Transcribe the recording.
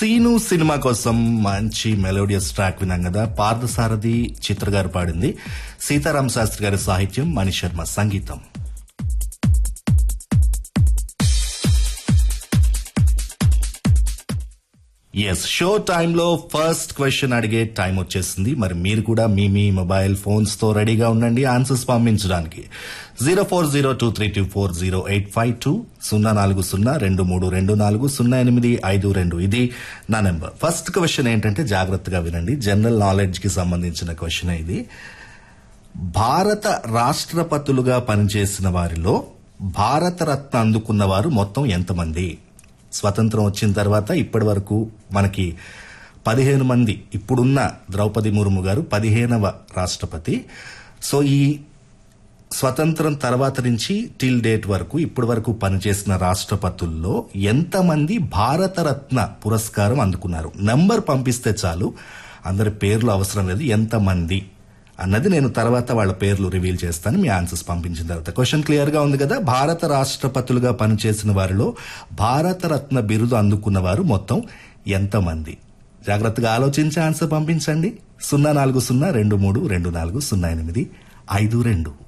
scene cinema కోసం మంచి melodious track విన్నాం కదా పార్థసారథి చిత్ర గారు పాడింది సీతారాం శాస్త్రి గారి సాహిత్యం మణి శర్మ సంగీతం ఎస్ షో టైంలో ఫస్ట్ క్వశ్చన్ అడిగే టైం వచ్చేసింది మరి మీరు కూడా మీ మీ మొబైల్ ఫోన్స్ తో రెడీగా ఉండండి ఆన్సర్స్ పంపించడానికి zero four zero two three two four zero eight five two సున్నా నాలుగు సున్నా రెండు మూడు రెండు నాలుగు సున్నా ఎనిమిది ఐదు రెండు ఇది నా నెంబర్ ఫస్ట్ క్వశ్చన్ ఏంటంటే జాగ్రత్తగా వినండి జనరల్ నాలెడ్జ్ కి సంబంధించిన క్వశ్చన్ ఇది భారత రాష్ట్రపతులుగా పనిచేసిన వారిలో భారతరత్న అందుకున్న వారు మొత్తం ఎంతమంది స్వతంత్రం వచ్చిన తర్వాత ఇప్పటి వరకు మనకి పదిహేను మంది ఇప్పుడున్న ద్రౌపది ముర్ము గారు పదిహేనవ రాష్ట్రపతి సో ఈ స్వతంత్రం తర్వాత నుంచి టిల్ డేట్ వరకు ఇప్పటి వరకు పనిచేసిన రాష్ట్రపతుల్లో ఎంతమంది భారతరత్న పురస్కారం అందుకున్నారు నంబర్ పంపిస్తే చాలు అందరి పేర్లు అవసరం లేదు ఎంతమంది అన్నది నేను తర్వాత వాళ్ళ పేర్లు రివీల్ చేస్తాను మీ ఆన్సర్స్ పంపించిన తర్వాత క్వశ్చన్ క్లియర్ గా ఉంది కదా భారత రాష్ట్రపతులుగా పనిచేసిన వారిలో భారతరత్న బిరుదు అందుకున్న వారు మొత్తం ఎంతమంది జాగ్రత్తగా ఆలోచించి ఆన్సర్ పంపించండి సున్నా నాలుగు సున్నా రెండు మూడు రెండు నాలుగు సున్నా ఎనిమిది ఐదు రెండు